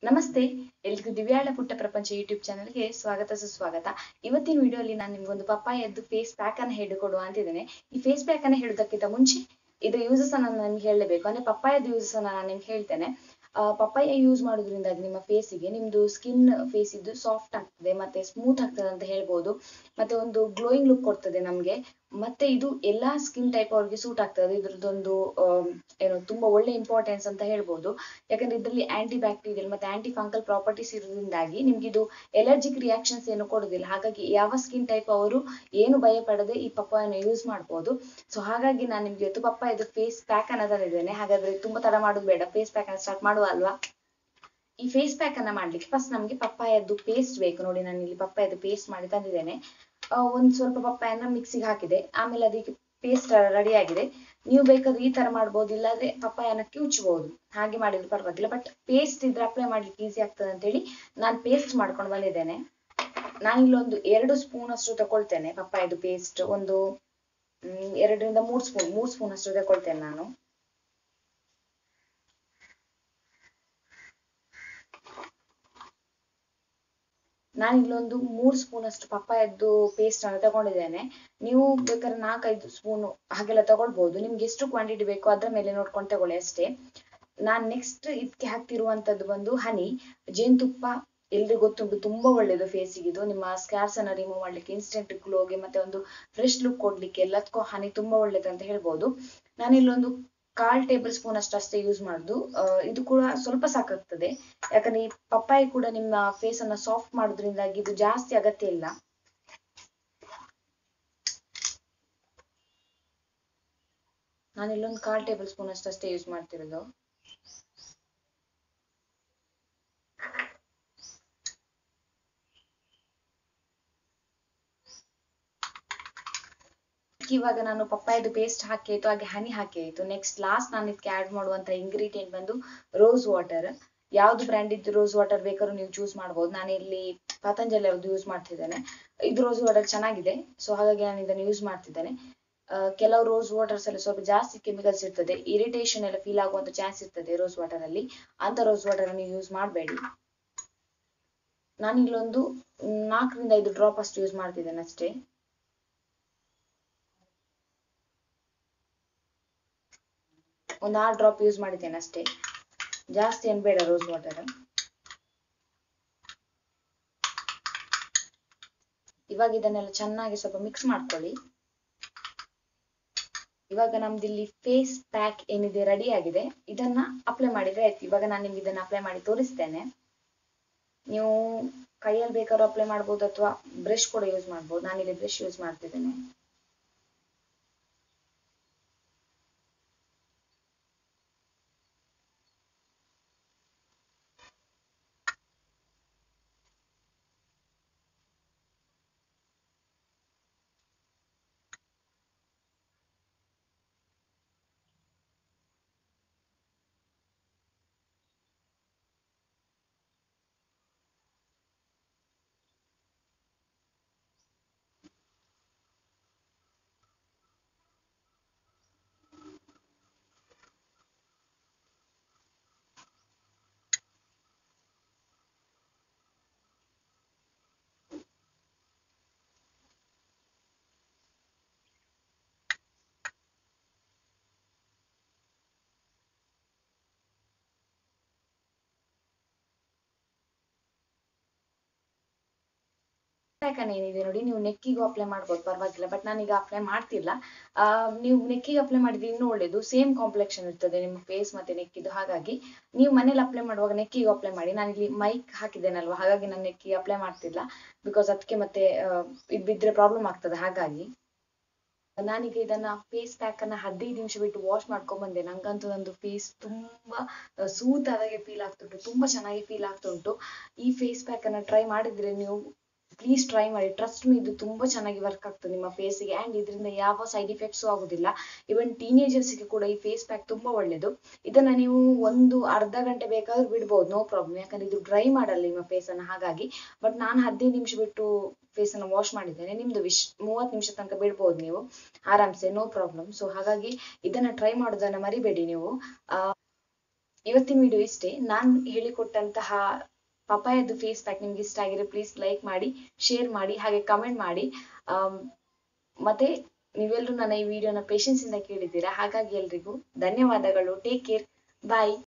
ನಮಸ್ತೆ ಎಲ್ರಿಗೂ ದಿವ್ಯಾಳ ಪುಟ್ಟ ಪ್ರಪಂಚ ಯೂಟ್ಯೂಬ್ ಚಾನಲ್ಗೆ ಸ್ವಾಗತ ಸುಸ್ವಾಗತ ಇವತ್ತಿನ ವಿಡಿಯೋಲಿ ನಾನು ನಿಮ್ಗೊಂದು ಪಪ್ಪಾಯದ್ದು ಫೇಸ್ ಪ್ಯಾಕ್ ಅನ್ನ ಹೇಳಿಕೊಡುವ ಅಂತಿದ್ದೇನೆ ಈ ಫೇಸ್ ಪ್ಯಾಕ್ ಅನ್ನ ಹೇಳೋದಕ್ಕಿಂತ ಮುಂಚೆ ಇದು ಯೂಸಸ್ ಅನ್ನ ನಾನು ನಿಮ್ಗೆ ಹೇಳಲೇಬೇಕು ಅಂದ್ರೆ ಪಪ್ಪಾಯದ ಯೂಸಸ್ ಅನ್ನ ನಾನು ನಿಮ್ಗೆ ಹೇಳ್ತೇನೆ ಪಪ್ಪಾಯ ಯೂಸ್ ಮಾಡೋದ್ರಿಂದಾಗಿ ನಿಮ್ಮ ಫೇಸಿಗೆ ನಿಮ್ದು ಸ್ಕಿನ್ ಫೇಸ್ ಇದ್ದು ಸಾಫ್ಟ್ ಆಗ್ತದೆ ಮತ್ತೆ ಸ್ಮೂತ್ ಆಗ್ತದೆ ಅಂತ ಹೇಳ್ಬೋದು ಮತ್ತೆ ಒಂದು ಗ್ಲೋಯಿಂಗ್ ಲುಕ್ ಕೊಡ್ತದೆ ನಮ್ಗೆ ಮತ್ತೆ ಇದು ಎಲ್ಲಾ ಸ್ಕಿನ್ ಟೈಪ್ ಅವ್ರಿಗೆ ಸೂಟ್ ಆಗ್ತದೆ ಇದ್ರದ್ದೊಂದು ಏನು ತುಂಬಾ ಒಳ್ಳೆ ಇಂಪಾರ್ಟೆನ್ಸ್ ಅಂತ ಹೇಳ್ಬೋದು ಯಾಕಂದ್ರೆ ಇದರಲ್ಲಿ ಆಂಟಿ ಬ್ಯಾಕ್ಟೀರಿಯಲ್ ಮತ್ತೆ ಆಂಟಿ ಫಂಗಲ್ ಪ್ರಾಪರ್ಟೀಸ್ ಇರೋದ್ರಿಂದಾಗಿ ನಿಮ್ಗೆ ಇದು ಎಲರ್ಜಿಕ್ ರಿಯಾಕ್ಷನ್ಸ್ ಏನು ಕೊಡೋದಿಲ್ಲ ಹಾಗಾಗಿ ಯಾವ ಸ್ಕಿನ್ ಟೈಪ್ ಅವರು ಏನು ಭಯ ಪಡದೆ ಈ ಪಪ್ಪಾಯನ್ನ ಯೂಸ್ ಮಾಡ್ಬೋದು ಸೊ ಹಾಗಾಗಿ ನಾನು ನಿಮ್ಗೆ ಇವತ್ತು ಪಪ್ಪಾಯದ ಫೇಸ್ ಪ್ಯಾಕ್ ಅನ್ನ ತಂದಿದ್ದೇನೆ ಹಾಗಾದ್ರೆ ತುಂಬಾ ತಡ ಮಾಡೋದು ಬೇಡ ಫೇಸ್ ಪ್ಯಾಕ್ ಅನ್ನ ಸ್ಟಾರ್ಟ್ ಮಾಡುವ ಅಲ್ವಾ ಈ ಫೇಸ್ ಪ್ಯಾಕ್ ಅನ್ನ ಮಾಡ್ಲಿಕ್ಕೆ ಫಸ್ಟ್ ನಮ್ಗೆ ಪಪ್ಪಾಯದ್ದು ಪೇಸ್ಟ್ ಬೇಕು ನೋಡಿ ನಾನು ಇಲ್ಲಿ ಪಪ್ಪಾಯದ್ದು ಪೇಸ್ಟ್ ಮಾಡಿ ತಂದಿದ್ದೇನೆ ಒಂದ್ ಸ್ವಲ್ಪ ಪಪ್ಪಾಯನ್ನ ಮಿಕ್ಸಿಗೆ ಹಾಕಿದೆ ಆಮೇಲೆ ಅದಕ್ಕೆ ಪೇಸ್ಟ್ ರೆಡಿ ಆಗಿದೆ ನೀವು ಬೇಕಾದ್ರೆ ಈ ತರ ಮಾಡ್ಬೋದು ಇಲ್ಲಾಂದ್ರೆ ಪಪ್ಪಾಯನ್ನ ಕಿವುಚಬಹುದು ಹಾಗೆ ಮಾಡಿದ್ರು ಪರವಾಗಿಲ್ಲ ಬಟ್ ಪೇಸ್ಟ್ ಇದ್ರೆ ಅಪ್ಲೈ ಮಾಡ್ಲಿಕ್ಕೆ ಈಸಿ ಆಗ್ತದೆ ಅಂತ ಹೇಳಿ ನಾನು ಪೇಸ್ಟ್ ಮಾಡ್ಕೊಂಡು ಬಂದಿದ್ದೇನೆ ನಾನು ಇಲ್ಲೊಂದು ಎರಡು ಸ್ಪೂನ್ ಅಷ್ಟು ತಗೊಳ್ತೇನೆ ಪಪ್ಪಾಯದು ಪೇಸ್ಟ್ ಒಂದು ಎರಡರಿಂದ ಮೂರ್ ಸ್ಪೂನ್ ಮೂರ್ ಸ್ಪೂನ್ ಅಷ್ಟು ತಗೊಳ್ತೇನೆ ನಾನು ನಾನು ಇಲ್ಲೊಂದು ಮೂರ್ ಸ್ಪೂನ್ ಅಷ್ಟು ಪಪ್ಪಾಯದ್ದು ಪೇಸ್ಟ್ ಅನ್ನು ತಗೊಂಡಿದ್ದೇನೆ ನೀವು ಬೇಕಾದ್ರೆ ನಾಲ್ಕೈದು ಸ್ಪೂನ್ ಹಾಗೆಲ್ಲ ತಗೊಳ್ಬಹುದು ನಿಮ್ಗೆ ಎಷ್ಟು ಕ್ವಾಂಟಿಟಿ ಬೇಕೋ ಅದ್ರ ಮೇಲೆ ನೋಡ್ಕೊಂಡು ತಗೊಳ್ಳಿ ಅಷ್ಟೇ ನಾನ್ ನೆಕ್ಸ್ಟ್ ಇದಕ್ಕೆ ಹಾಕ್ತಿರುವಂತದ್ದು ಬಂದು ಹನಿ ಜೇನುತುಪ್ಪ ಎಲ್ರಿಗೂ ಗೊತ್ತುಂಟು ತುಂಬಾ ಒಳ್ಳೇದು ಫೇಸಿಗೆ ಇದು ನಿಮ್ಮ ಸ್ಕ್ಯಾರ್ಸ್ ಅನ್ನ ರಿಮೂವ್ ಮಾಡ್ಲಿಕ್ಕೆ ಇನ್ಸ್ಟೆಂಟ್ ಗ್ಲೋಗೆ ಮತ್ತೆ ಒಂದು ಫ್ರೆಶ್ ಲುಕ್ ಕೊಡ್ಲಿಕ್ಕೆ ಎಲ್ಲದಕ್ಕೂ ಹನಿ ತುಂಬಾ ಒಳ್ಳೇದು ಅಂತ ಹೇಳ್ಬೋದು ನಾನು ಇಲ್ಲೊಂದು ಕಾಲ್ ಟೇಬಲ್ ಸ್ಪೂನ್ ಅಷ್ಟು ಅಷ್ಟೇ ಯೂಸ್ ಮಾಡುದು ಇದು ಕೂಡ ಸ್ವಲ್ಪ ಸಾಕಾಗ್ತದೆ ಯಾಕಂದ್ರೆ ಈ ಪಪ್ಪಾಯಿ ಕೂಡ ನಿಮ್ಮ ಫೇಸ್ ಅನ್ನ ಸಾಫ್ಟ್ ಮಾಡೋದ್ರಿಂದಾಗಿ ಇದು ಜಾಸ್ತಿ ಅಗತ್ಯ ಇಲ್ಲ ನಾನು ಇಲ್ಲೊಂದು ಕಾಲ್ ಟೇಬಲ್ ಸ್ಪೂನ್ ಅಷ್ಟು ಅಷ್ಟೇ ಯೂಸ್ ಮಾಡ್ತಿರೋದು ಇವಾಗ ನಾನು ಪಪ್ಪಾಯದು ಪೇಸ್ಟ್ ಹಾಕಿ ಆಯ್ತು ಹಾಗೆ ಹನಿ ಹಾಕಿ ಆಯ್ತು ನೆಕ್ಸ್ಟ್ ಲಾಸ್ಟ್ ನಾನು ಇದಕ್ಕೆ ಆಡ್ ಮಾಡುವಂತ ಇಂಗ್ರೀಡಿಯೆಂಟ್ ಬಂದು ರೋಸ್ ವಾಟರ್ ಯಾವ್ದು ಬ್ರ್ಯಾಂಡ್ ಇದ್ದು ರೋಸ್ ವಾಟರ್ ಬೇಕಾದ್ರೂ ನೀವು ಚೂಸ್ ಮಾಡ್ಬೋದು ನಾನು ಇಲ್ಲಿ ಪತಂಜಲಿ ಅವ್ರದ್ದು ಯೂಸ್ ಮಾಡ್ತಿದ್ದೇನೆ ಇದು ರೋಸ್ ವಾಟರ್ ಚೆನ್ನಾಗಿದೆ ಸೊ ಹಾಗಾಗಿ ನಾನು ಇದನ್ನು ಯೂಸ್ ಮಾಡ್ತಿದ್ದೇನೆ ಕೆಲವು ರೋಸ್ ವಾಟರ್ಸ್ ಅಲ್ಲಿ ಸ್ವಲ್ಪ ಜಾಸ್ತಿ ಕೆಮಿಕಲ್ಸ್ ಇರ್ತದೆ ಇರಿಟೇಷನ್ ಎಲ್ಲ ಫೀಲ್ ಆಗುವಂತ ಚಾನ್ಸ್ ಇರ್ತದೆ ರೋಸ್ ವಾಟರ್ ಅಲ್ಲಿ ಅಂತ ರೋಸ್ ವಾಟರ್ ನೀವು ಯೂಸ್ ಮಾಡಬೇಡಿ ನಾನು ಇಲ್ಲೊಂದು ನಾಲ್ಕರಿಂದ ಐದು ಡ್ರಾಪ್ ಅಷ್ಟು ಯೂಸ್ ಮಾಡ್ತಿದ್ದೇನೆ ಅಷ್ಟೇ ಒಂದು ಆರು ಡ್ರಾಪ್ ಯೂಸ್ ಮಾಡಿದ್ದೇನೆ ಅಷ್ಟೇ ಜಾಸ್ತಿ ಏನು ಬೇಡ ರೋಸ್ ವಾಟರ್ ಇವಾಗ ಇದನ್ನೆಲ್ಲ ಚೆನ್ನಾಗಿ ಸ್ವಲ್ಪ ಮಿಕ್ಸ್ ಮಾಡ್ಕೊಳ್ಳಿ ಇವಾಗ ನಮ್ದು ಇಲ್ಲಿ ಫೇಸ್ ಪ್ಯಾಕ್ ಏನಿದೆ ರೆಡಿ ಆಗಿದೆ ಇದನ್ನ ಅಪ್ಲೈ ಮಾಡಿದ್ರೆ ಆಯ್ತು ಇವಾಗ ನಾನು ನಿಮ್ಗೆ ಇದನ್ನ ಅಪ್ಲೈ ಮಾಡಿ ತೋರಿಸ್ತೇನೆ ನೀವು ಕೈಯಲ್ಲಿ ಬೇಕಾದ್ರೂ ಅಪ್ಲೈ ಮಾಡ್ಬೋದು ಅಥವಾ ಬ್ರಷ್ ಕೂಡ ಯೂಸ್ ಮಾಡ್ಬೋದು ನಾನಿಲ್ಲಿ ಬ್ರಷ್ ಯೂಸ್ ಮಾಡ್ತಿದ್ದೇನೆ ಪ್ಯಾಕನ್ ಏನಿದೆ ನೋಡಿ ನೀವು ನೆಕ್ಕಿಗೂ ಅಪ್ಲೈ ಮಾಡ್ಬೋದು ಪರವಾಗಿಲ್ಲ ಬಟ್ ನಾನೀಗ ಅಪ್ಲೈ ಮಾಡ್ತಿಲ್ಲ ಆ ನೀವು ನೆಕ್ಕಿಗೆ ಅಪ್ಲೈ ಮಾಡಿದ್ರೆ ಇನ್ನೂ ಒಳ್ಳೇದು ಸೇಮ್ ಕಾಂಪ್ಲೆಕ್ಷನ್ ಇರ್ತದೆ ನಿಮ್ಮ ಫೇಸ್ ಮತ್ತೆ ನೆಕ್ಕಿದು ಹಾಗಾಗಿ ನೀವು ಮನೇಲಿ ಅಪ್ಲೈ ಮಾಡುವಾಗ ನೆಕ್ಕಿಗೂ ಅಪ್ಲೈ ಮಾಡಿ ನಾನು ಇಲ್ಲಿ ಮೈಕ್ ಹಾಕಿದ್ದೇನಲ್ವಾ ಹಾಗಾಗಿ ನಾನು ನೆಕ್ಕಿಗೆ ಅಪ್ಲೈ ಮಾಡ್ತಿಲ್ಲ ಬಿಕಾಸ್ ಅದಕ್ಕೆ ಮತ್ತೆ ಇದು ಬಿದ್ರೆ ಪ್ರಾಬ್ಲಮ್ ಆಗ್ತದೆ ಹಾಗಾಗಿ ನಾನೀಗ ಇದನ್ನ ಫೇಸ್ ಪ್ಯಾಕ್ ಅನ್ನ ಹದಿನೈದು ನಿಮಿಷ ಬಿಟ್ಟು ವಾಶ್ ಮಾಡ್ಕೊಂಡ್ ಬಂದೆ ನಂಗಂತೂ ನಂದು ಫೇಸ್ ತುಂಬಾ ಸೂತ್ ಆದಾಗೆ ಫೀಲ್ ಆಗ್ತುಂಟು ತುಂಬಾ ಚೆನ್ನಾಗಿ ಫೀಲ್ ಆಗ್ತುಂಟು ಈ ಫೇಸ್ ಪ್ಯಾಕ್ ಅನ್ನ ಟ್ರೈ ಮಾಡಿದ್ರೆ ನೀವು ಪ್ಲೀಸ್ ಟ್ರೈ ಮಾಡಿ ಟ್ರಸ್ಟ್ ಮೀ ಇದು ತುಂಬಾ ಚೆನ್ನಾಗಿ ವರ್ಕ್ ಆಗ್ತದೆ ನಿಮ್ಮ ಫೇಸಿಗೆ ಅಂಡ್ ಇದರಿಂದ ಯಾವ ಸೈಡ್ ಇಫೆಕ್ಟ್ಸ್ ಆಗುದಿಲ್ಲ ಇವನ್ ಟೀನೇಜರ್ಸ್ಗೆ ಕೂಡ ಈ ಫೇಸ್ ಪ್ಯಾಕ್ ತುಂಬಾ ಒಳ್ಳೇದು ಇದನ್ನ ನೀವು ಒಂದು ಅರ್ಧ ಗಂಟೆ ಬೇಕಾದ್ರೂ ಬಿಡ್ಬೋದು ನೋ ಪ್ರಾಬ್ಲಮ್ ಯಾಕಂದ್ರೆ ಇದು ಡ್ರೈ ಮಾಡಲ್ಲ ನಿಮ್ಮ ಫೇಸ್ ಅನ್ನ ಹಾಗಾಗಿ ಬಟ್ ನಾನು ಹದಿನೈದು ನಿಮಿಷ ಬಿಟ್ಟು ಫೇಸ್ ಅನ್ನ ವಾಶ್ ಮಾಡಿದ್ದೇನೆ ನಿಮ್ದು ವಿಶ್ ಮೂವತ್ತು ನಿಮಿಷ ತನಕ ಬಿಡ್ಬೋದು ನೀವು ಆರಾಮ್ಸೆ ನೋ ಪ್ರಾಬ್ಲಮ್ ಸೊ ಹಾಗಾಗಿ ಇದನ್ನ ಟ್ರೈ ಮಾಡೋದನ್ನ ಮರಿಬೇಡಿ ನೀವು ಆ ಇವತ್ತಿನ ವಿಡಿಯೋ ಇಷ್ಟೇ ನಾನು ಹೇಳಿಕೊಟ್ಟಂತಹ ಪಪಾಯದ್ದು ಫೇಸ್ ಪ್ಯಾಕ್ ನಿಮ್ಗೆ ಇಷ್ಟ ಆಗಿದ್ರೆ ಪ್ಲೀಸ್ ಲೈಕ್ ಮಾಡಿ ಶೇರ್ ಮಾಡಿ ಹಾಗೆ ಕಮೆಂಟ್ ಮಾಡಿ ಆಮ್, ಮತ್ತೆ ನೀವೆಲ್ಲರೂ ನನ್ನ ಈ ವಿಡಿಯೋನ ಪೇಷನ್ಸ್ ಇಂದ ಕೇಳಿದ್ದೀರಾ ಹಾಗಾಗಿ ಎಲ್ರಿಗೂ ಧನ್ಯವಾದಗಳು ಟೇಕ್ ಕೇರ್ ಬಾಯ್